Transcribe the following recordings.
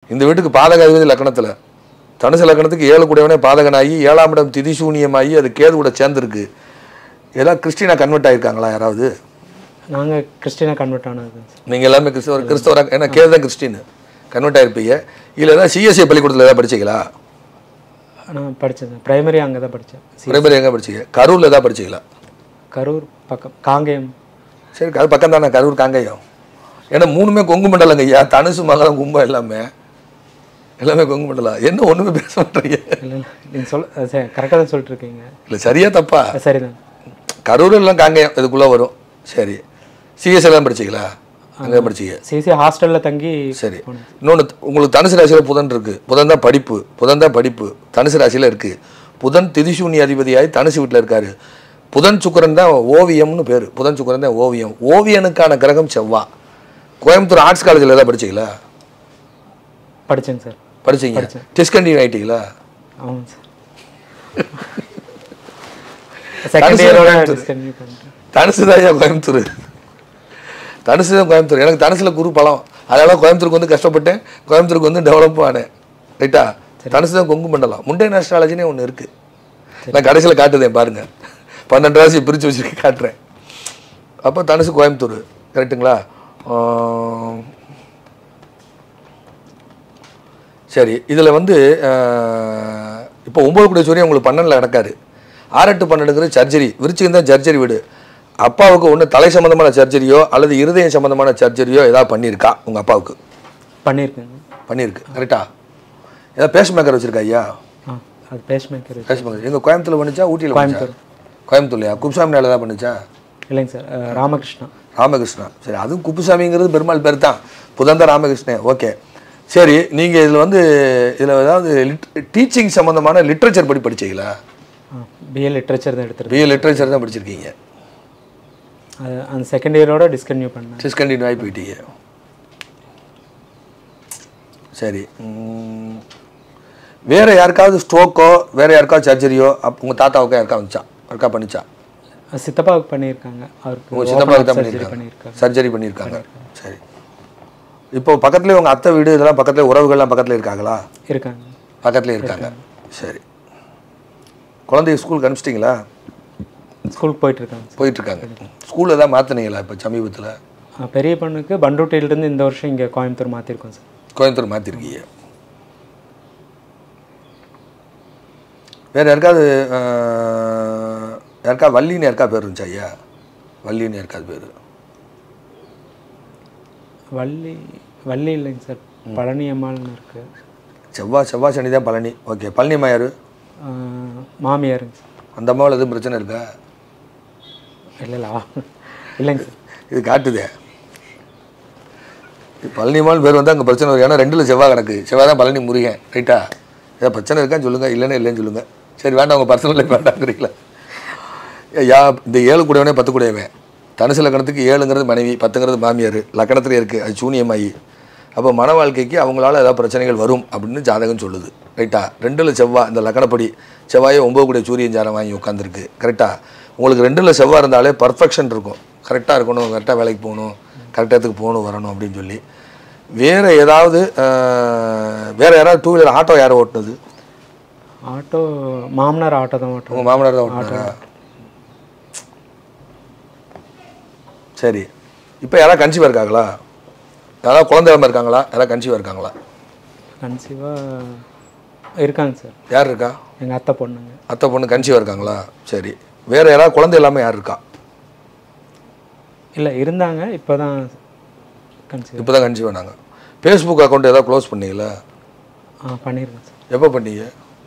இந்த வீட்டுக்கு பாதக அதிபதி லக்கணத்தில் தனுசு லக்கணத்துக்கு ஏழு கூடவனே பாதகனாகி ஏழாம் இடம் திதிசூனியமாகி அது கேது கூட சேர்ந்துருக்கு ஏதாவது கிறிஸ்டினா கன்வெர்ட் ஆயிருக்காங்களா யாராவது நாங்கள் கிறிஸ்டினா கன்வெர்ட் ஆனது சார் நீங்கள் எல்லாமே கிறிஸ்தவர் கிறிஸ்தவரா ஏன்னா கேது தான் கிறிஸ்டின் கன்வெர்ட் ஆயிருப்பீங்க இல்லை ஏதாவது சிஎஸ்சி பள்ளிக்கூடத்தில் ஏதாவது படிச்சீங்களா நான் படித்தேன் சார் பிரைமரி அங்கே தான் படித்தேன் பிரைமரி எங்கே படிச்சீங்க கரூரில் ஏதாவது படிச்சீங்களா கரூர் பக்கம் காங்கேயம் சரி அது பக்கம் தானே கரூர் காங்கேயம் ஏன்னா மூணுமே கொங்கு மண்டலங்க ஐயா தனுசு மகளம் கும்பம் எல்லாமே எல்லாமே கொங்கு மண்டலம் என்ன ஒன்றுமே பேச மாட்டீங்க இல்லை நீங்கள் சொல் சரி கரெக்டாக தான் சொல்லிட்டு இருக்கீங்க இல்லை சரியா தப்பா சரிதான் கரூர் எல்லாம் காங்கேயம் இதுக்குள்ளே வரும் சரி சிஎஸ் எல்லாம் படிச்சீங்களா அங்கே படிச்சீங்க சிசி ஹாஸ்டலில் தங்கி சரி இன்னொன்று உங்களுக்கு தனுசு ராசியில் புதன் இருக்கு புதன் தான் படிப்பு புதன் தான் படிப்பு தனுசு ராசியில் இருக்கு புதன் திதிசூன்ய அதிபதியாகி தனுசு வீட்டில் இருக்காரு புதன் சுக்கிரன் தான் ஓவியம்னு பேர் புதன் சுக்கிரன் தான் ஓவியம் ஓவியனுக்கான கிரகம் செவ்வா கோயம்புத்தூர் ஆர்ட்ஸ் காலேஜில் ஏதாவது படிச்சீங்களா படித்தேங்க சார் படிச்சீங்க டிஸ்கண்டினியூ ஆயிட்டீங்களா ஆமாம் சார் செகண்ட் இயரோட டிஸ்கன்டினியூ பண்ணிட்டேன் தனுசு தான் ஐயா கோயம்புத்தூர் தனுசு தான் கோயம்புத்தூர் எனக்கு தனுசுல குரு பலம் அதனால கோயம்புத்தூருக்கு வந்து கஷ்டப்பட்டேன் கோயம்புத்தூருக்கு வந்து டெவலப் ஆனேன் ரைட்டா தனுசு தான் கொங்கு மண்டலம் முண்டை நேஷனாலஜினே ஒன்று இருக்கு நான் கடைசியில் காட்டுதேன் பாருங்க பன்னெண்டு ராசி பிரித்து வச்சுருக்கேன் காட்டுறேன் அப்போ தனுசு கோயம்புத்தூர் கரெக்ட்டுங்களா ஆம். சரி இதில் வந்து அஹ், இப்போ ஒம்பது கூடிய சூரியன் உங்களுக்கு பன்னெண்டில் நடக்காரு ஆறு எட்டு பன்னெண்டுங்கிறது சர்ஜரி விருச்சிகம் தான் சர்ஜரி வீடு அப்பாவுக்கு ஒன்று தலை சம்மந்தமான சர்ஜரியோ அல்லது இருதயம் சம்மந்தமான சர்ஜரியோ ஏதாவது பண்ணியிருக்கா உங்கள் அப்பாவுக்கு பண்ணியிருக்கேங்க பண்ணியிருக்கு கரெக்டா ஏதாவது பேஸ் மேக்கர் வச்சுருக்கா ஐயா ஆ அது பேஸ் மேக்கர் பேஸ் மேக்கர் எங்கள் கோயம்புத்தூர்ல பண்ணுச்சா ஊட்டியில் கோயம்புத்தூர் கோயம்புத்தூர்லையா குப்புசாமி நாள் ஏதாவது பண்ணுச்சா இல்லைங்க சார் அஹ், ராமகிருஷ்ணா ராமகிருஷ்ணா சரி அதுவும் குப்புசாமிங்கிறது பெருமாள் பேர் தான் புதந்த ராமகிருஷ்ணன் ஓகே சரி நீங்கள் இதில் வந்து இதில் ஏதாவது டீச்சிங் சம்மந்தமான லிட்ரேச்சர் படி படிச்சீங்களா பிஏ லிட்ரேச்சர் தான் எடுத்துருக்கேன் பிஏ லிட்ரேச்சர் தான் படிச்சிருக்கீங்க அது அந்த செகண்ட் இயரோட டிஸ்கன்டினியூ பண்ணேன் டிஸ்கண்டினியூ ஆகி போயிட்டீங்க சரி ம், வேற யாருக்காவது ஸ்ட்ரோக்கோ வேற யாருக்காவது சர்ஜரியோ அப் உங்கள் தாத்தாவுக்கோ யாருக்கா வந்துச்சா யாருக்கா பண்ணிச்சா அது சித்தப்பாவுக்கு பண்ணியிருக்காங்க அவருக்கு உங்கள் சித்தப்பாவுக்கு தான் சர்ஜரி பண்ணியிருக்காங்க பண்ணியிருக்காங்க சர்ஜரி பண்ணியிருக்காங்க சரி இப்போ பக்கத்துலேயே உங்கள் அத்தை வீடு இதெல்லாம் பக்கத்துல உறவுகள்லாம் பக்கத்தில் இருக்காங்களா இருக்காங்க பக்கத்துலேயே இருக்காங்க சரி குழந்தைய ஸ்கூலுக்கு அனுப்பிச்சிட்டிங்களா ஸ்கூலுக்கு போயிட்டு இருக்காங்க சார் போயிட்டு இருக்காங்க ஸ்கூலில் ஏதாவது மாற்றினீங்களா இப்போ சமீபத்தில் ஆ, பெரிய பொண்ணுக்கு பண்டூட்டியிலிருந்து இந்த வருஷம் இங்கே கோயம்புத்தூர் மாற்றிருக்கோம் சார் கோயம்புத்தூர் மாற்றிருக்கீங்க வேறு யாருக்காவது அஹ், யாருக்கா வள்ளின்னு யாருக்கா பேர் இருந்துச்சா ஐயா வள்ளின்னு யாருக்காவது பேர் வள்ளி வள்ளி இல்லைங்க சார் பழனி அம்மாள்னு இருக்கு செவ்வாய் செவ்வாய் சனி தான் பழனி ஓகே பழனி அம்மா யாரு ஆ, மாமியாருங்க சார் அந்த அம்மாவில் எதுவும் பிரச்சனை இருக்கா இல்லை இல்லை இல்லைங்க சார் இது காட்டுதே இது பழனிமால் பேர் வந்து அங்கே பிரச்சனை வரும் ஏன்னா ரெண்டில் செவ்வாய் கணக்கு செவ்வாய் தான் பழனி முருகன் ரைட்டா ஏதாவது பிரச்சனை இருக்கான்னு சொல்லுங்கள் இல்லைன்னா இல்லைன்னு சொல்லுங்கள் சரி வேண்டாம் உங்கள் பர்சனல் லைஃப் வேண்டாங்கிறீங்களா ஏ, யா இந்த ஏழு கூடவனே பத்து கூடவன் தனுசு லக்கணத்துக்கு ஏழுங்கிறது மனைவி பத்துங்கிறது மாமியார் லக்கணத்துல இருக்குது அது சூனியமாயி அப்போ மன வாழ்க்கைக்கு அவங்களால ஏதாவது பிரச்சனைகள் வரும் அப்படின்னு ஜாதகம் சொல்லுது ரைட்டா ரெண்டில் செவ்வாய் இந்த லக்கணப்படி செவ்வாயை ஒம்பது கூடிய சூரியன் ஜாரம் வாங்கி உட்காந்துருக்கு கரெக்டா உங்களுக்கு ரெண்டில் செவ்வாய் இருந்தாலே பர்ஃபெக்ஷன் இருக்கும் கரெக்டாக இருக்கணும் கரெக்டாக வேலைக்கு போகணும் கரெக்டாக போகணும் வரணும் அப்படின்னு சொல்லி வேறு ஏதாவது அஹ், வேற யாராவது டூ வீலர் ஆட்டோ யாரை ஓட்டுனது ஆட்டோ மாமனார் ஆட்டோ தான் ஓட்டுறோம் உங்கள் மாமனார் தான் ஓட்டுனாரா சரி இப்போ யாராவது கன்சீவாக இருக்காங்களா யாராவது குழந்தை இல்லாம இருக்காங்களா யாராவது கன்சீவாக இருக்காங்களா கன்சீவாக இருக்காங்க சார் யார் இருக்கா எங்கள் அத்தை பொண்ணுங்க அத்தை பொண்ணு கன்சீவாக இருக்காங்களா சரி வேற யாராவது குழந்தை இல்லாமல் யார் இருக்கா இல்லை இருந்தாங்க இப்போ தான் கன்சீவ் இப்போ தான் கன்சீவ் ஆனாங்க ஃபேஸ்புக் அக்கௌண்ட் ஏதாவது க்ளோஸ் பண்ணீங்களா ஆ பண்ணியிருக்கேன் சார் எப்போ பண்ணீங்க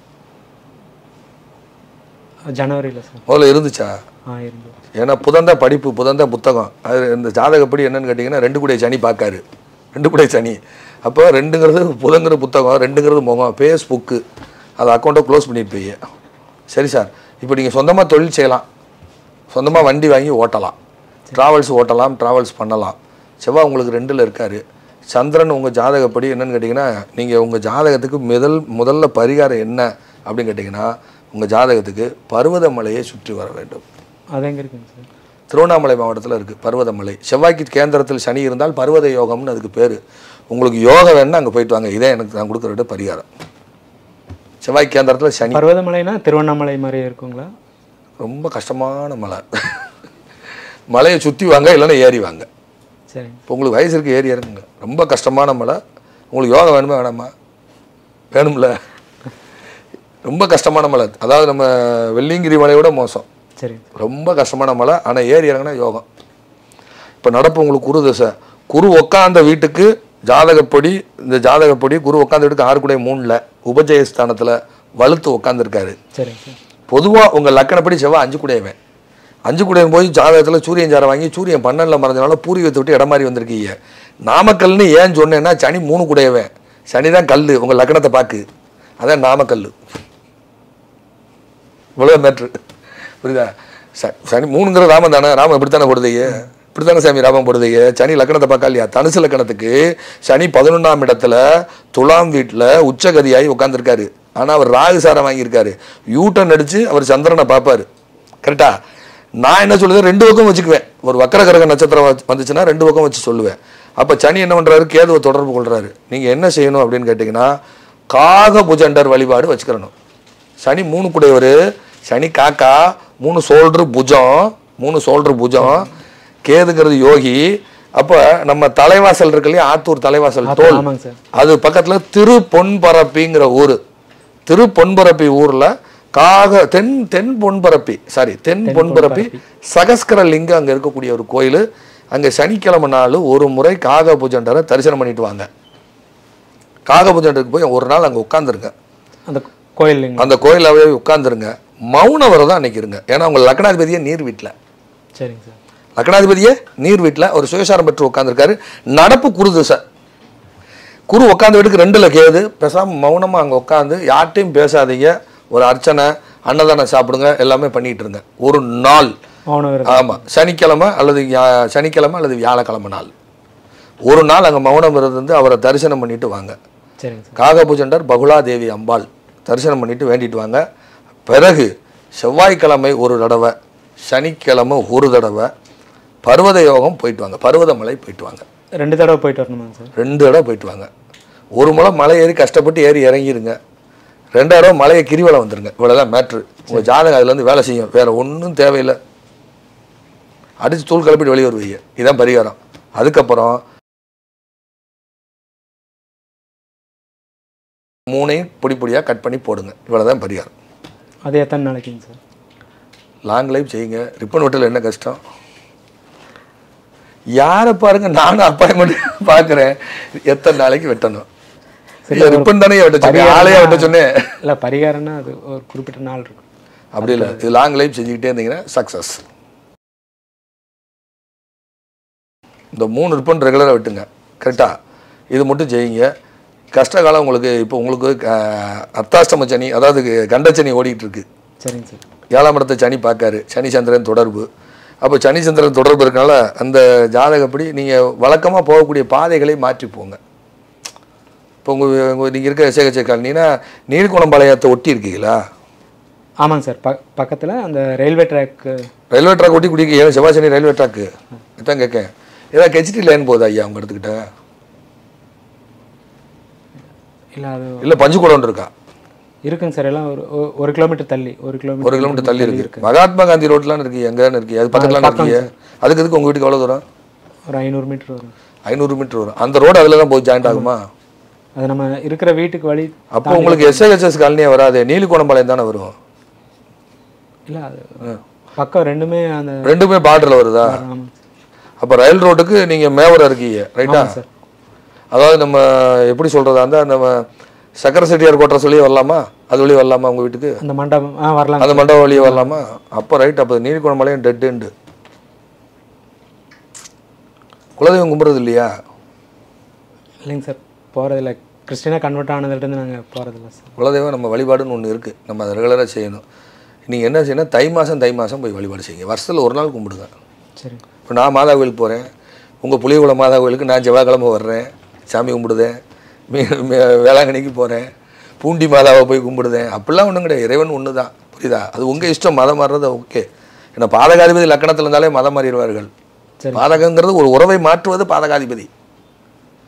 ஜனவரியில் சார் முதல்ல இருந்துச்சா ஆ இருந்தது ஏன்னா புதந்த படிப்பு புதந்த புத்தகம் அது இந்த ஜாதகப்படி என்னன்னு கேட்டிங்கன்னா ரெண்டு கூடிய சனி பார்க்காரு ரெண்டு கூடிய சனி அப்போ ரெண்டுங்கிறது புதங்கிற புத்தகம் ரெண்டுங்கிறது முகம் ஃபேஸ்புக்கு அது அக்கௌண்ட்டை க்ளோஸ் பண்ணிட்டு போய் சரி சார் இப்போ நீங்கள் சொந்தமாக தொழில் செய்யலாம் சொந்தமாக வண்டி வாங்கி ஓட்டலாம் ட்ராவல்ஸ் ஓட்டலாம் ட்ராவல்ஸ் பண்ணலாம் செவ்வாய் உங்களுக்கு ரெண்டில் இருக்கார் சந்திரன் உங்கள் ஜாதகப்படி என்னன்னு கேட்டிங்கன்னா நீங்கள் உங்கள் ஜாதகத்துக்கு முதல் முதல்ல பரிகாரம் என்ன அப்படின்னு கேட்டிங்கன்னா உங்கள் ஜாதகத்துக்கு பர்வதமலையை சுற்றி வர வேண்டும் அது எங்கே இருக்குங்க சார் திருவண்ணாமலை மாவட்டத்தில் இருக்குது பர்வதமலை செவ்வாய்க்கு கேந்திரத்தில் சனி இருந்தால் பர்வத யோகம்னு அதுக்கு பேர் உங்களுக்கு யோகம் வேணும்னா அங்கே போயிட்டு வாங்க இதே எனக்கு நான் கொடுக்குற விட பரிகாரம் செவ்வாய் கேந்திரத்தில் சனி பர்வதமலைனா திருவண்ணாமலை மாதிரியே இருக்குங்களா ரொம்ப கஷ்டமான மலை மலையை சுற்றி வாங்க இல்லைன்னா ஏறி வாங்க சரிங்க இப்போ உங்களுக்கு வயசு இருக்கு ஏறி இறங்குங்க ரொம்ப கஷ்டமான மலை உங்களுக்கு யோகா வேணுமா வேணாமா வேணும்ல ரொம்ப கஷ்டமான மலை அதாவது நம்ம வெள்ளியங்கிரி மலையோட மோசம் சரிங்க ரொம்ப கஷ்டமான மலை ஆனால் ஏறி இறங்கினா யோகம் இப்போ நடப்பு உங்களுக்கு குரு தசை குரு உக்காந்த வீட்டுக்கு ஜாதகப்படி இந்த ஜாதகப்படி குரு உட்காந்த வீட்டுக்கு ஆறு கூட மூணில் உபஜயஸ்தானத்தில் வலுத்து உட்காந்துருக்காரு சரிங்க சார் பொதுவாக உங்கள் லக்கணப்படி செவ்வாய் அஞ்சு குடையவன் அஞ்சு குடையன் போய் ஜாதகத்தில் சூரியன் ஜாரம் வாங்கி சூரியன் பன்னெண்டில் மறைஞ்சனால பூர்வீகத்தை விட்டு இடம் மாதிரி வந்திருக்கீங்க நாமக்கல்னு ஏன் சொன்னேன்னா சனி மூணு குடையவன் சனி தான் கல் உங்கள் லக்கணத்தை பார்க்கு அதான் நாமக்கல் இவ்வளோ மேட்ரு புரியுதா ச- சனி மூணுங்கிற ராமன் தானே ராமன் இப்படித்தானே போடுதையே இப்படித்தானே சாமி ராமன் போடுதையே சனி லக்கணத்தை பார்க்கா இல்லையா தனுசு லக்கணத்துக்கு சனி பதினொன்றாம் இடத்துல துலாம் வீட்டில் உச்சகதியாகி உட்காந்துருக்காரு ஆனால் அவர் ராகு சாரம் வாங்கியிருக்காரு யூட்டன் அடித்து அவர் சந்திரனை பார்ப்பாரு கரெக்டா நான் என்ன சொல்லுவேன் ரெண்டு பக்கம் வச்சுக்குவேன் ஒரு வக்கரகரக நட்சத்திரம் வச்சு- வந்துச்சுன்னா ரெண்டு பக்கம் வச்சு சொல்லுவேன் அப்போ சனி என்ன பண்ணுறாரு கேதுவை தொடர்பு கொள்றாரு நீங்கள் என்ன செய்யணும் அப்படின்னு கேட்டிங்கன்னா காக புஜண்டர் வழிபாடு வச்சுக்கிறணும் சனி மூணு குடையவர் சனி காக்கா மூணு சோல்டர் புஜம் மூணு சோல்டர் புஜம் கேதுங்கிறது யோகி அப்போ நம்ம தலைவாசல் இருக்கு இல்லையா ஆத்தூர் தலைவாசல் தோல் ஆமாங்க சார் அது பக்கத்தில் திரு பொன்பரப்பிங்கிற ஊர் திரு பொன்பரப்பி ஊரில் காக தென் தென் பொன்பரப்பி சாரி தென் பொன்பரப்பி சகஸ்கர லிங்கம் அங்கே இருக்கக்கூடிய ஒரு கோயில் அங்கே சனிக்கிழமை நாள் ஒரு முறை காக பூஜண்டரை தரிசனம் பண்ணிட்டு வாங்க காக பூஜண்டருக்கு போய் ஒரு நாள் அங்கே உட்காந்துருங்க அந்த கோயிலுங்க அந்த கோயிலாவே உட்காந்துருங்க மௌன விரதம் அன்னைக்கு இருங்க ஏன்னா உங்க லக்னாதிபதியே நீர் வீட்டில் சரிங்க சார் லக்னாதிபதியே நீர் வீட்டில் ஒரு சுயசாரம் பெற்று உட்காந்துருக்காரு நடப்பு குரு திசை குரு உட்காந்த வீட்டுக்கு ரெண்டுல கேது பேசாம மௌனமா அங்க உட்காந்து யார்ட்டையும் பேசாதீங்க ஒரு அர்ச்சனை அன்னதானம் சாப்பிடுங்க எல்லாமே பண்ணிட்டு இருங்க ஒரு நாள் மௌன விரதம் ஆமா சனிக்கிழமை அல்லது வியா- சனிக்கிழமை அல்லது வியாழக்கிழமை நாள் ஒரு நாள் அங்க மௌனம் இருந்து அவரை தரிசனம் பண்ணிட்டு வாங்க சரிங்க சார் காகபூஜண்டர் பகுலாதேவி அம்பாள் தரிசனம் பண்ணிட்டு வேண்டிட்டு வாங்க பிறகு செவ்வாய்க்கிழமை ஒரு தடவை சனிக்கிழமை ஒரு தடவை பர்வத யோகம் போயிட்டு வாங்க பர்வதமலை போயிட்டு வாங்க ரெண்டு தடவை போயிட்டு வரணுமாங்க சார் ரெண்டு தடவை போயிட்டு வாங்க ஒரு முறை மலை ஏறி கஷ்டப்பட்டு ஏறி இறங்கிருங்க ரெண்டு தடவை மலையை கிரிவலம் வந்துருங்க இவ்வளோதான் மேட்ரு உங்கள் ஜாதகம் அதுலேருந்து வேலை செய்யும் வேற ஒன்றும் தேவையில்லை அடித்து தூள் கிளப்பிட்டு வெளியே வருவீங்க இதான் பரிகாரம் அதுக்கப்புறம் மூணையும் பொடி பொடியாக கட் பண்ணி போடுங்க இவ்வளோதான் பரிகாரம் அது எத்தனை நாளைக்குங்க சார் லாங் லைஃப் செய்யுங்க ரிப்பன் வெட்டல என்ன கஷ்டம் யாரை பாருங்க நானும் அப்பாயின்மெண்ட் பார்க்குறேன் எத்தனை நாளைக்கு வெட்டணும் ரிப்பன் தானே வெட்ட சொன்னேன் ஆளையா வெட்ட சொன்னேன் இல்லை பரிகாரம்னா அது ஒரு குறிப்பிட்ட நாள் இருக்கும் அப்படி இல்லை இது லாங் லைஃப் செஞ்சுக்கிட்டே இருந்தீங்கன்னா சக்ஸஸ் இந்த மூணு ரிப்பன் ரெகுலராக வெட்டுங்க கரெக்டா இது மட்டும் செய்யுங்க கஷ்ட காலம் உங்களுக்கு இப்போ உங்களுக்கு அஹ், அர்த்தாஷ்டம சனி அதாவது கண்டச்சனி ஓடிட்டு இருக்கு சரிங்க சார் ஏழாம் இடத்தை சனி பார்க்காரு சனி சந்திரன் தொடர்பு அப்போ சனி சந்திரன் தொடர்பு இருக்கனால அந்த ஜாதகப்படி நீங்கள் வழக்கமாக போகக்கூடிய பாதைகளை மாற்றி போங்க இப்போ உங்கள் உங்கள் நீங்கள் இருக்க சேகச்சே காலனினா நீர்குளம்பாளையத்தை ஒட்டி இருக்கீங்களா ஆமாங்க சார் ப பக்கத்தில் அந்த ரயில்வே ட்ராக்கு ரயில்வே ட்ராக் ஒட்டி குடிக்க ஏன் செவ்வாய் சனி ரயில்வே ட்ராக்கு இதான் கேட்கேன் ஏதாவது கெச்சிட்டி லைன் போகுதா ஐயா அவங்க இடத்துக்கிட்ட இல்லை அது இல்லை பஞ்சுக்கூடம் இருக்கா இருக்குங்க சார் எல்லாம் ஒரு ஒரு- ஒரு கிலோமீட்டர் தள்ளி ஒரு கிலோமீட்டர் ஒரு கிலோமீட்டர் தள்ளி இருக்கு மகாத்மா காந்தி ரோட்லாம் இருக்கு எங்கே இருக்கு அது பக்கத்துல இருக்கீங்க அதுக்கு எதுக்கு உங்கள் வீட்டுக்கு எவ்வளோ தூரம் ஒரு ஐநூறு மீட்டர் வரும் ஐநூறு மீட்டர் வரும் அந்த ரோடு அதில் தான் போய் ஜாயிண்ட் ஆகுமா அது நம்ம இருக்கிற வீட்டுக்கு வழி அப்போ உங்களுக்கு எஸ்ஐஹெச்எஸ் காலனியே வராது நீலிகோணம்பாளையம் தானே வரும் இல்லை அது பக்கம் ரெண்டுமே அந்த ரெண்டுமே பார்டரில் வருதா ஆமாம் அப்போ ரயில் ரோட்டுக்கு நீங்கள் மேவரம் இருக்கீங்க ரைட்டா சார் அதாவது நம்ம எப்படி சொல்கிறதா இருந்தால் நம்ம சக்கர செட்டியார் கோட்டை சொல்லி வரலாமா அது வழி வரலாமா உங்கள் வீட்டுக்கு அந்த மண்டபம் ஆ வரலாம் அந்த மண்டபம் வழியே வரலாமா அப்போ ரைட் அப்போ நீலிகோணம்பாளையம் டெட் எண்டு குலதெய்வம் கும்பிட்றது இல்லையா இல்லைங்க சார் போகிறதில்ல கிறிஸ்டினாக கன்வெர்ட் ஆனதுலேருந்து நாங்கள் போகிறதில்ல சார் குலதெய்வம் நம்ம வழிபாடுன்னு ஒன்று இருக்குது நம்ம அதை ரெகுலராக செய்யணும் நீங்கள் என்ன செய்யணும் தை மாதம் தை மாதம் போய் வழிபாடு செய்யுங்க வருஷத்தில் ஒரு நாள் கும்பிடுங்க சரி இப்போ நான் மாதா கோயிலுக்கு போகிறேன் உங்கள் புளியகுளம் மாதா கோயிலுக்கு நான் செவ்வாய்க்கிழமை வர்றேன் சாமி கும்பிடுதேன் மீ மீ- வேளாங்கண்ணிக்கு போகிறேன் பூண்டி மாதாவை போய் கும்பிடுதேன் அப்படிலாம் ஒன்றும் கிடையாது இறைவன் ஒன்று தான் புரியுதா அது உங்கள் இஷ்டம் மதம் மாறுறது ஓகே ஏன்னா பாதகாதிபதி லக்கணத்தில் இருந்தாலே மதம் மாறிடுவார்கள் சரி. பாதகங்கிறது ஒரு உறவை மாற்றுவது பாதகாதிபதி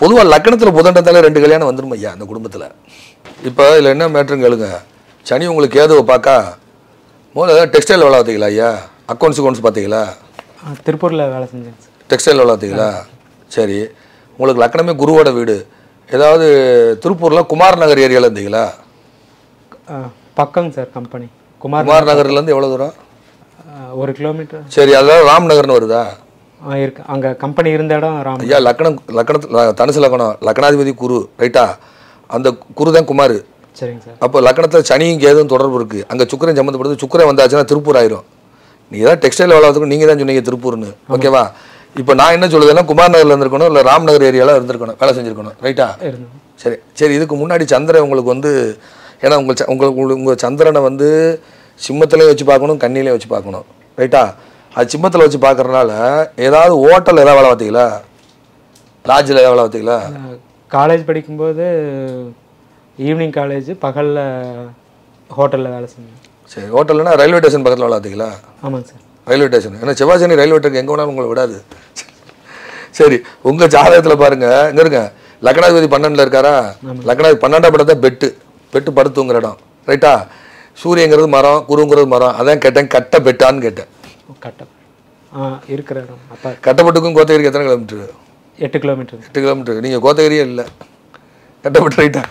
பொதுவாக லக்கணத்தில் புதண்டத்தாலே ரெண்டு கல்யாணம் வந்துடும் ஐயா அந்த குடும்பத்தில் இப்போ இதில் என்ன மேட்ருன்னு கேளுங்க சனி உங்களுக்கு ஏதுவை பார்க்கா முதல்ல ஏதாவது டெக்ஸ்டைல் வேலை பார்த்தீங்களா ஐயா அக்கௌண்ட்ஸ் அக்கௌண்ட்ஸ் பார்த்தீங்களா ஆ, திருப்பூரில் வேலை செஞ்சேங்க சார் டெக்ஸ்டைல் வேலை பார்த்தீங்களா சரி உங்களுக்கு லக்கணமே குருவோட வீடு ஏதாவது திருப்பூரில் குமார் நகர் ஏரியாவில் இருந்தீங்களா ஆ, பக்கங்க சார் கம்பெனி குமார் குமார் நகர்லேருந்து எவ்வளோ தூரம் ஆ, ஒரு கிலோமீட்டர் சரி அதாவது ராம் நகர்னு வருதா ஆ இருக்கு அங்கே கம்பெனி இருந்த இடம் ராம் ஐயா லக்கணம் லக்கணத்தில் தனுசு லக்கணம் லக்கணாதிபதி குரு ரைட்டா அந்த குரு தான் குமார் சரிங்க சார் அப்போ லக்கணத்தில் சனியும் கேதும் தொடர்பு இருக்குது அங்கே சுக்கரன் சம்மந்தப்படுது சுக்கரன் வந்தாச்சுன்னா திருப்பூர் ஆயிரும் நீங்கள் தான் டெக்ஸ்டைல் வேலை நீங்கள் தான் சொன்னீங்க திருப்பூர்னு ஓகேவா இப்போ நான் என்ன சொல்லுதுன்னா குமார் நகரில் இருந்திருக்கணும் இல்லை ராம் நகர் ஏரியாவில் இருந்திருக்கணும் வேலை செஞ்சுருக்கணும் ரைட்டா இருந்தோம் சரி சரி இதுக்கு முன்னாடி சந்திரன் உங்களுக்கு வந்து ஏன்னா உங்கள் ச- உங்களுக்கு உங்களுக்கு உங்கள் சந்திரனை வந்து சிம்மத்திலையும் வச்சு பார்க்கணும் கண்ணிலையும் வச்சு பார்க்கணும் ரைட்டா அது சிம்மத்தில் வச்சு பார்க்கறனால ஏதாவது ஹோட்டல் ஏதாவது வேலை பார்த்தீங்களா லாட்ஜில் ஏதாவது வேலை பார்த்தீங்களா காலேஜ் படிக்கும்போது ஈவினிங் காலேஜ் பகலில் ஹோட்டலில் வேலை செஞ்சேன் சரி ஹோட்டல்னா ரயில்வே ஸ்டேஷன் பக்கத்தில் வேலை பார்த்தீங்களா ஆமாங்க சார் ரயில்வே ஸ்டேஷன் ஏன்னா செவ்வாய்சனி ரயில்வே ஸ்டேஷன் எங்கே வேணாலும் உங்களை விடாது சரி உங்கள் ஜாதகத்தில் பாருங்க இங்க இருங்க லக்னாதிபதி பன்னெண்டில் இருக்காரா லக்னாதிபதி பன்னெண்டாம் படத்தை பெட்டு பெட்டு படுத்துங்கிற இடம் ரைட்டா சூரியங்கிறது மரம் குருங்கிறது மரம் அதான் கேட்டேன் கட்ட பெட்டான்னு கேட்டேன் கட்ட ஆ இருக்கிற இடம் அப்போ கட்டப்பட்டுக்கும் கோத்தகிரிக்கு எத்தனை கிலோமீட்டர் எட்டு கிலோமீட்டர் எட்டு கிலோமீட்டர் நீங்கள் கோத்தகிரியே இல்லை கட்டப்பட்டு ரைட்டா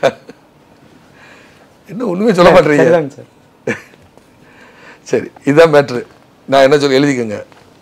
என்ன ஒன்றுமே சொல்ல மாட்டேறீங்க சரிதாங்க சார் சரி இதுதான் மேட்ரு நான் என்ன சொல்லி எழுதிக்கோங்க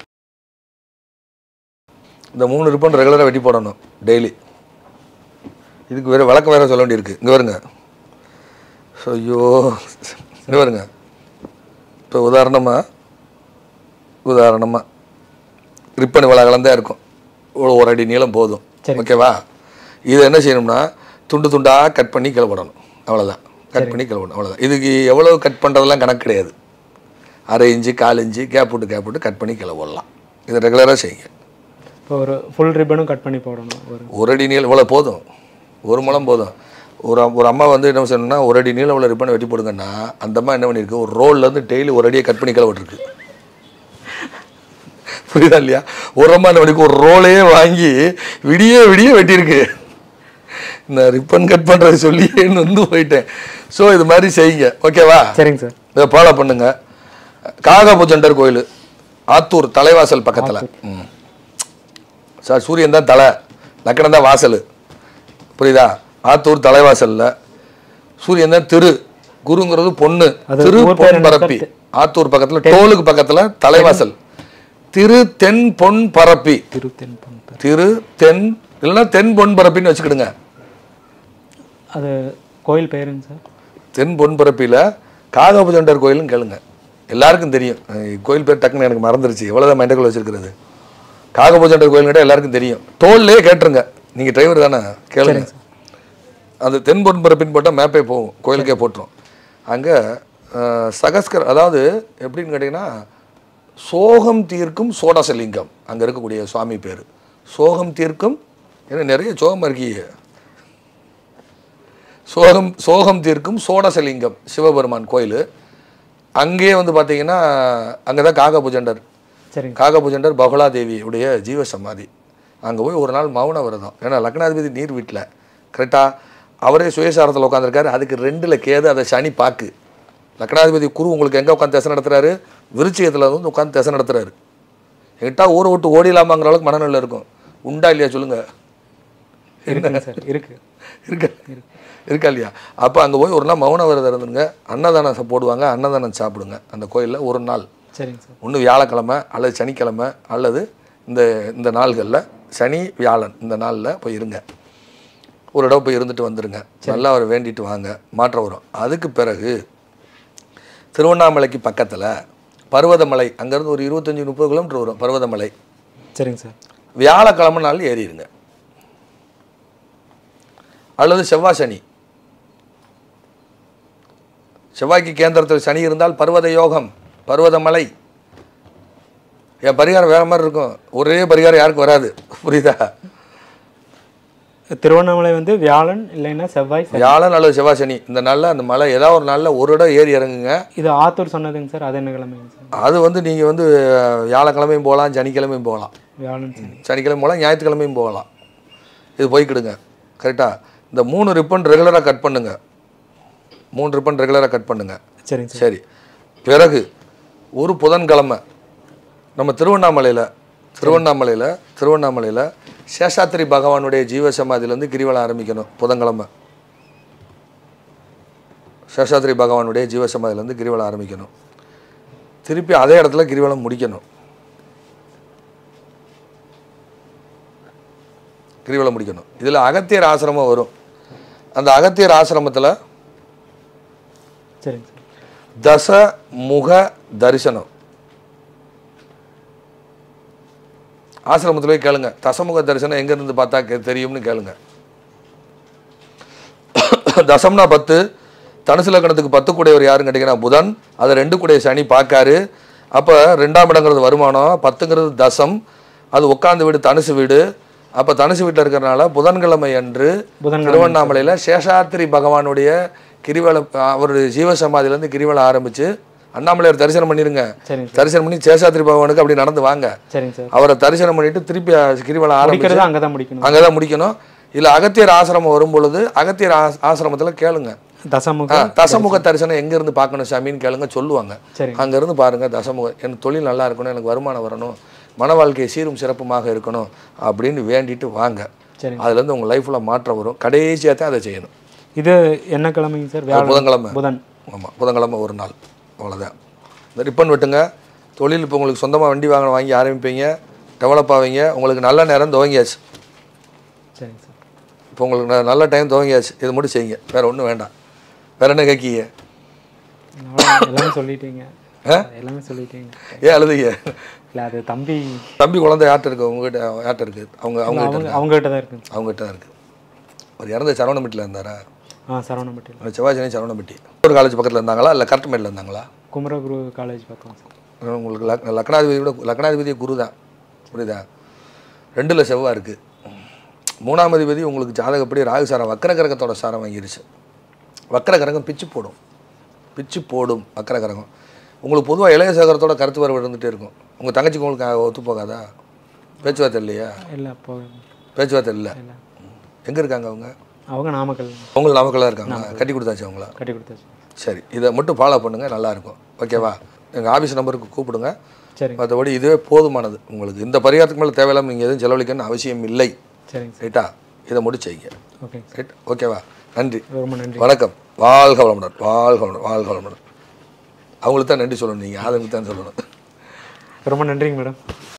இந்த மூணு ரிப்பன் ரெகுலராக வெட்டி போடணும் டெய்லி இதுக்கு வேறு விளக்கம் வேறு சொல்ல வேண்டியிருக்கு இங்கே வருங்க ஸோ ஐயோ இங்கே வருங்க இப்போ உதாரணமாக உதாரணமாக ரிப்பன் இவ்வளோ கலந்தா இருக்கும் ஒரு ஒரு அடி நீளம் போதும் ஓகேவா இதை என்ன செய்யணும்னா துண்டு துண்டாக கட் பண்ணி கிளப்படணும் அவ்வளோதான் கட் பண்ணி கிளப்படணும் அவ்வளோதான் இதுக்கு எவ்வளோ கட் பண்ணுறதெல்லாம் கணக்கு கிடையாது அரை இன்ச்சு கால் இன்ச்சு கேப் விட்டு கேப் விட்டு கட் பண்ணி கிளை போடலாம் இதை ரெகுலராக செய்யுங்க இப்போ ஒரு ஃபுல் ரிப்பனும் கட் பண்ணி போடணும் ஒரு ஒரு அடி நீளம் இவ்வளோ போதும் ஒரு முழம் போதும் ஒரு அம்- ஒரு அம்மா வந்து என்ன சொன்னா ஒரு அடி நீளம் உள்ள ரிப்பனை வெட்டி போடுங்கன்னா அந்த அம்மா என்ன பண்ணியிருக்கு ஒரு ரோல்லேருந்து டெய்லி ஒரு அடியை கட் பண்ணி கிளை விட்டுருக்கு புரியுதா இல்லையா ஒரு அம்மா என்ன பண்ணிருக்கு ஒரு ரோலே வாங்கி விடிய விடிய வெட்டியிருக்கு இந்த ரிப்பன் கட் பண்ணுறது சொல்லி வந்து போயிட்டேன் ஸோ இது மாதிரி செய்யுங்க ஓகேவா சரிங்க சார் இதை ஃபாலோ பண்ணுங்க காகபுஜண்டர் கோயில் ஆத்தூர் தலைவாசல் பக்கத்தில் ம் சார் சூரியன் தான் தலை லக்கணம் தான் வாசல் புரியுதா ஆத்தூர் தலைவாசல்ல சூரியன் தான் திரு குருங்கிறது பொண்ணு அது திரு ஊர் பேர் பொன் என்ன பரப்பி ஆத்தூர் பக்கத்துல டோலுக்கு பக்கத்துல தலைவாசல் திரு தென் பொன் பரப்பி திருத்தென் பம்பர் திரு தென் இல்லைன்னா தென் பொன் பரப்பின்னு வச்சுக்கிடுங்க அது கோயில் பேருங்க சார் தென் பொன்பரப்பியில் காகபுஜண்டர் கோயிலும் கேளுங்க எல்லாருக்கும் தெரியும் அஹ் கோயில் பேர் டக்குன்னு எனக்கு மறந்துருச்சு எவ்வளோதான் மெண்டக்குள்ள வச்சிருக்கிறது காகபுஜண்டர் கோயில் கேட்டால் எல்லாருக்கும் தெரியும் டோல்லே கேட்டுருங்க நீங்கள் டிரைவர் தானே கேளுங்க அந்த தென் பொன்பரப்பின்னு போட்டால் மேப்பே போகும் கோயிலுக்கே போட்டுரும் அங்கே சகஸ்கர் அதாவது எப்படின்னு கேட்டிங்கன்னா சோகம் தீர்க்கும் சோடசலிங்கம் அங்கே இருக்கக்கூடிய சுவாமி பேர் சோகம் தீர்க்கும் ஏன்னா நிறைய சோகம் இருக்கீங்க சோகம் சோகம் தீர்க்கும் சோடசலிங்கம் சிவபெருமான் கோயில் அங்கேயே வந்து பார்த்தீங்கன்னா அங்கே தான் காகபுஜண்டர் சரிங்க காகபுஜண்டர் பகுலாதேவி உடைய ஜீவ சமாதி அங்கே போய் ஒரு நாள் மௌன விரதம் ஏன்னா லக்னாதிபதி நீர் வீட்டில் கரெக்டாக அவரே சுயசாரத்தில் உட்காந்துருக்காரு அதுக்கு ரெண்டில் கேது அதை சனி பாக்கு லக்னாதிபதி குரு உங்களுக்கு எங்கே உட்காந்து தசை நடத்துறாரு விருச்சிகத்தில் வந்து உட்காந்து தசை நடத்துறாரு என்கிட்ட ஊரை விட்டு ஓடிலாமாங்கிற அளவுக்கு மனநிலை இருக்கும் உண்டா இல்லையா சொல்லுங்கள் இருக்குங்க சார் இருக்கு இருக்கா இருக்கா இல்லையா அப்போ அங்கே போய் ஒரு நாள் மௌன விரதம் இருந்துங்க அன்னதானம் ச- போடுவாங்க அன்னதானம் சாப்பிடுங்க அந்த கோயிலில் ஒரு நாள் சரிங்க சார் ஒன்று வியாழக்கிழமை அல்லது சனிக்கிழமை அல்லது இந்த இந்த நாள்களில் சனி வியாழன் இந்த நாளில் போய் இருங்க ஒரு இடம் போய் இருந்துட்டு வந்துடுங்க நல்லா அவரை வேண்டிட்டு வாங்க மாற்றம் வரும் அதுக்கு பிறகு திருவண்ணாமலைக்கு பக்கத்தில் பர்வதமலை அங்கேருந்து ஒரு இருபத்தஞ்சி முப்பது கிலோமீட்டர் வரும் பர்வதமலை சரிங்க சார் வியாழக்கிழமை நாள் ஏறிடுங்க அல்லது செவ்வாய் சனி செவ்வாய்க்கு கேந்திரத்தில் சனி இருந்தால் பர்வத யோகம் பர்வதமலை என் பரிகாரம் வேற மாதிரி இருக்கும் ஒரே பரிகாரம் யாருக்கும் வராது புரியுதா திருவண்ணாமலை வந்து வியாழன் இல்லைன்னா செவ்வாய் சனி. வியாழன் அல்லது செவ்வாய் சனி இந்த நாளில் அந்த மலை ஏதாவது ஒரு நாளில் ஒரு இடம் ஏறி இறங்குங்க இது ஆத்தூர் சொன்னதுங்க சார் அது என்ன கிழமைங்க சார் அது வந்து நீங்கள் வந்து வியாழக்கிழமையும் போகலாம் சனிக்கிழமையும் போகலாம் வியாழன் சனி சனிக்கிழமை போகலாம் ஞாயிற்றுக்கிழமையும் போகலாம் இது போய்க்கிடுங்க கரெக்டாக இந்த மூணு ரிப்பன் ரெகுலராக கட் பண்ணுங்க மூணு ரிப்பன் ரெகுலராக கட் பண்ணுங்க சரிங்க சார் சரி பிறகு ஒரு புதன்கிழமை நம்ம திருவண்ணாமலையில் திருவண்ணாமலையில் திருவண்ணாமலையில் சேஷாத்திரி பகவானுடைய ஜீவ சமாதியிலேருந்து கிரிவலம் ஆரம்பிக்கணும் புதன்கிழமை சேஷாத்திரி பகவானுடைய ஜீவ சமாதியிலேருந்து கிரிவலம் ஆரம்பிக்கணும் திருப்பி அதே இடத்துல கிரிவலம் முடிக்கணும் கிரிவலம் முடிக்கணும் இதில் அகத்தியர் ஆசிரமம் வரும் அந்த அகத்தியர் ஆசிரமத்தில் சரிங்க சார் தச முக தரிசனம் ஆசிரமத்தில் போய் கேளுங்க தசமுக தரிசனம் எங்கேருந்து பார்த்தா கே- தெரியும்னு கேளுங்க தசம்னா பத்து தனுசு லக்கணத்துக்கு பத்து கூடையவர் யாருன்னு கேட்டிங்கன்னா புதன் அதை ரெண்டு கூடைய சனி பார்க்காரு அப்போ ரெண்டாம் இடங்கிறது வருமானம் பத்துங்கிறது தசம் அது உட்காந்து வீடு தனுசு வீடு அப்போ தனுசு வீட்டில் இருக்கிறனால புதன்கிழமை அன்று புதன்கிழமை திருவண்ணாமலையில் சேஷாத்திரி பகவானுடைய கிரிவலம் அவருடைய ஜீவசமாதியிலேருந்து கிரிவலம் ஆரம்பித்து அண்ணாமலையார் தரிசனம் பண்ணிருங்க சரிங்க சார் தரிசனம் பண்ணி சேஷாத்திரி பகவானுக்கு அப்படி நடந்து வாங்க சரிங்க சார் அவரை தரிசனம் பண்ணிட்டு திருப்பி அஹ், கிரிவலம் ஆரம்பிச்சு முடிக்கிறது அங்கே தான் முடிக்கணும் அங்கே தான் முடிக்கணும் இல்லை அகத்தியர் ஆசிரமம் வரும் பொழுது அகத்தியர் ஆஸ் ஆசிரமத்தில் கேளுங்க தசமுக ஆ, தசமுக தரிசனம் எங்கேருந்து பார்க்கணும் சாமின்னு கேளுங்க சொல்லுவாங்க சரிங்க அங்கேருந்து பாருங்க தசமுக எனக்கு தொழில் நல்லா இருக்கணும் எனக்கு வருமானம் வரணும் மன வாழ்க்கை சீரும் சிறப்புமாக இருக்கணும் அப்படின்னு வேண்டிட்டு வாங்க சரிங்க அதுலேருந்து உங்கள் லைஃப்பில் மாற்றம் வரும் கடைசியாக தான் அதை செய்யணும் இது என்ன கிழமைங்க சார் வியாழன் புதன்கிழமை புதன் ஆமாம் புதன்கிழமை ஒரு நாள் அவ்வளோதான் இந்த ரிப்பன் வெட்டுங்க தொழில் இப்போ உங்களுக்கு சொந்தமாக வண்டி வாங்க வாங்கி ஆரம்பிப்பீங்க டெவலப் ஆவீங்க உங்களுக்கு நல்ல நேரம் துவங்கியாச்சு சரிங்க சார் இப்போ உங்களுக்கு ந- நல்ல டைம் துவங்கியாச்சு இது மட்டும் செய்யுங்க வேறு ஒன்றும் வேண்டாம் வேறு என்ன கேட்கீங்க அவ்வளவுதான். எல்லாமே சொல்லிட்டீங்க ஆ? எல்லாமே சொல்லிட்டீங்க ஏன் அழுதுங்க இல்லை அது தம்பி தம்பி குழந்தை யார்கிட்ட இருக்கு உங்ககிட்ட யார்கிட்ட இருக்குது அவங்க அவங்க கிட்ட அவங்க இருக்கு அவங்ககிட்ட தான் இருக்குங்க அவங்ககிட்ட தான் இருக்குது அவர் இறந்த சரவணம்பட்டியில் இருந்தாரா ஆ சரவணம்பட்டியில் அவர் செவ்வாய்ச்சனி சரவணம்பட்டி ஒரு காலேஜ் பக்கத்தில் இருந்தாங்களா இல்லை கரெக்ட் இருந்தாங்களா குமரகுரு காலேஜ் பக்கம் சார் உங்களுக்கு லக் லக்னாதிபதி கூட லக்னாதிபதி குரு தான் புரியுதா ரெண்டில் செவ்வாய் இருக்குது மூணாம் அதிபதி உங்களுக்கு ஜாதகப்படி ராகு சாரம் வக்கர கிரகத்தோட சாரம் வாங்கிருச்சு வக்கர கிரகம் பிச்சு போடும் பிச்சு போடும் வக்கர கிரகம் உங்களுக்கு பொதுவாக இளைய சேகரத்தோட கருத்து வரவு இருந்துகிட்டே இருக்கும் உங்கள் தங்கச்சிக்கு உங்களுக்கு ஒத்து போகாதா பேச்சுவார்த்தை இல்லையா இல்லை அப்போ பேச்சுவார்த்தை இல்லை இல்லை எங்கே இருக்காங்க அவங்க அவங்க நாமக்கல் அவங்க நாமக்கல்லாக இருக்காங்க கட்டி கொடுத்தாச்சு அவங்கள கட்டி கொடுத்தாச்சு சரி இதை மட்டும் ஃபாலோ பண்ணுங்கள் நல்லாயிருக்கும் ஓகேவா எங்கள் ஆஃபீஸ் நம்பருக்கு கூப்பிடுங்க சரிங்க மற்றபடி இதுவே போதுமானது உங்களுக்கு இந்த பரிகாரத்துக்கு மேலே தேவையில்லாமல் நீங்கள் எதுவும் செலவழிக்கணும்னு அவசியம் இல்லை சரிங்க சார் ரைட்டா இதை முடிச்சு வைங்க ஓகேங்க சார் ரைட் ஓகேவா நன்றி ரொம்ப நன்றி வணக்கம் வாழ்க வளமுடன் வாழ்க வளமுடன் வாழ்க வளமுடன் அவங்களுக்கு தான் நன்றி சொல்லணும் நீங்கள் ஆதங்களுக்கு தான் சொல்லணும் ரொம்ப நன்றிங்க மேடம்